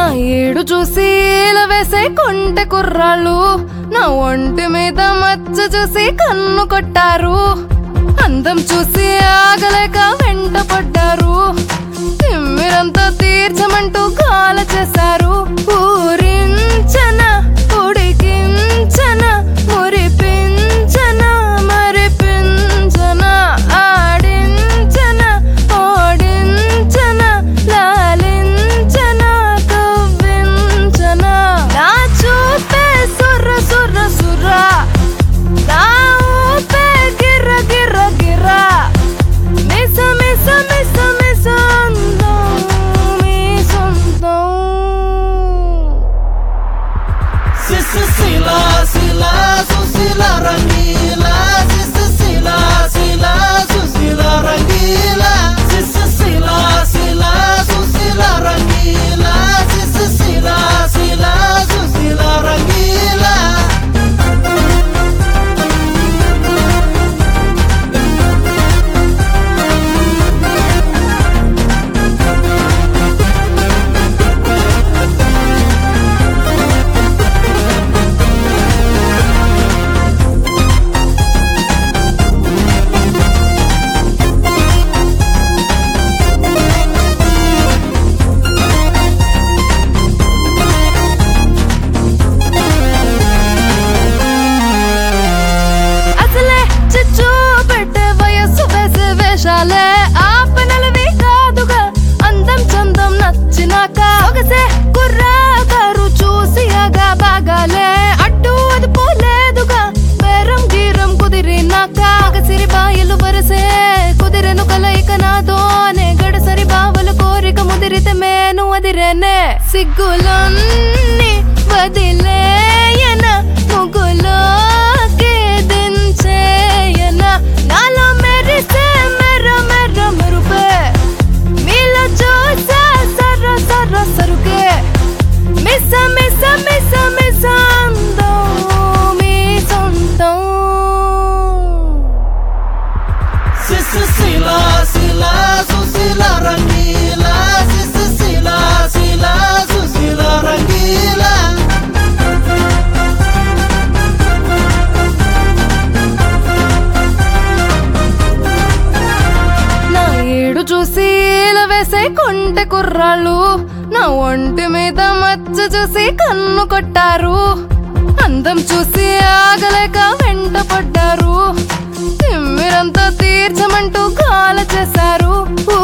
నా ఏడు చూసి వేసే కొంటె కుర్రాళ్ళు నా ఒంటి మీద మచ్చ చూసి కన్ను కొట్టారు అందం చూసి ఆగలేక వెంట పడ్డారు తిమ్మిరంతా తీర్చమంటూ కాల చేశారు ఊరించన ఉడికించన మురిపించన మరిపించన ఆడించన ఓడించన లాలించన కవ్వించన నా చూపే సుర్ర సుర్ర సుర్ర నా ఊపే గిర్ర గిర్ర గిర్ర మిస మిస మిస మిస అందం మీ సొంతం Sisi sila sila susila rangila Sisi sila sila susila rangila Sisi sila sila susila rangila Sisi sila sila susila rangila అసలే చిచ్చు పెట్టే వయస్సు వేసే వేషాలే ఆపనలవి కాదుగా అందం చందం నచ్చినాక ఒకసే కుర్రాగారు చూసి అగా బాగాలే అడ్డు అది పోలేదుగా బేరం గీరం కుదిరినాక సిరి బాయిలు వరసే కుదిరెను కలయిక నాతోనే గడసరి బావల కోరిక ముదిరితే మేను అదిరేనే సిగ్గులన్నీ వదిలేయన ముగ్గులోకి దించేయన నాలో మెరిసే మెర్ర మెర్ర మెరుపే మీలో చూసా సర్ర సర్ర సరుకే మిస మిస మిస మిస అందం మీ సొంతం Sisi sila sila susila rangila Sisi sila sila susila rangila నా ఏడు చూసి వేసే కొంటె కుర్రాళ్ళు నా ఒంటి మీద మచ్చ చూసి కన్ను కొట్టారు అందం చూసి ఆగలేక వెంట పడ్డారు తిమ్మిరంతా తీర్చమంటూ కాల చేశారు